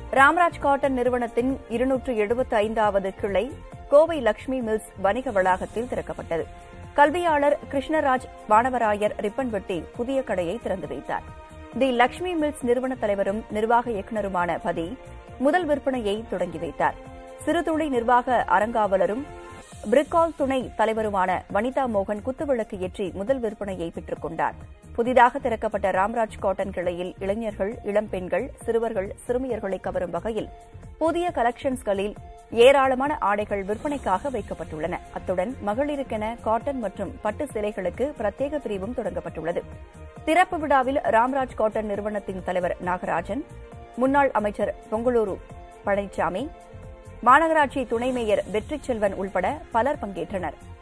Ramraj cotton நிறுவனத்தின் இருநூற்று எழுபத்தி ஐந்தாவது கிளை கோவை லட்சுமி மில்ஸ் வணிக வளாகத்தில் திறக்கப்பட்டது கல்வியாளர் கிருஷ்ணராஜ் வானவராயர் ரிப்பன் வெட்டி புதிய கடையை திறந்து வைத்தார் தி லட்சுமி மில்ஸ் நிறுவன தலைவரும் நிர்வாக இயக்குநருமான பதி முதல் விற்பனையை தொடங்கி வைத்தார் சிறுதுளி நிர்வாக அறங்காவலரும் பிரிக்கால் துணை தலைவருமான வனிதா மோகன் குத்துவிளக்கு ஏற்றி முதல் விற்பனையை பெற்றுக் கொண்டார் புதிதாக திறக்கப்பட்ட ராம்ராஜ் காட்டன் கிளையில் இளைஞர்கள் இளம்பெண்கள் சிறுவர்கள் சிறுமியர்களை கவரும் வகையில் புதிய கலெக்ஷன்ஸ்களில் ஏராளமான ஆடைகள் விற்பனைக்காக வைக்கப்பட்டுள்ளன அத்துடன் மகளிருக்கென காட்டன் மற்றும் பட்டு சிலைகளுக்கு பிரத்யேக பிரிவும் தொடங்கப்பட்டுள்ளது திறப்பு விழாவில் ராம்ராஜ் காட்டன் நிறுவனத்தின் தலைவர் நாகராஜன் முன்னாள் அமைச்சர் பொங்கலூரு பழனிசாமி மாநகராட்சி துணை மேயர் வெற்றி செல்வன் உள்பட பலர் பங்கேற்றனர்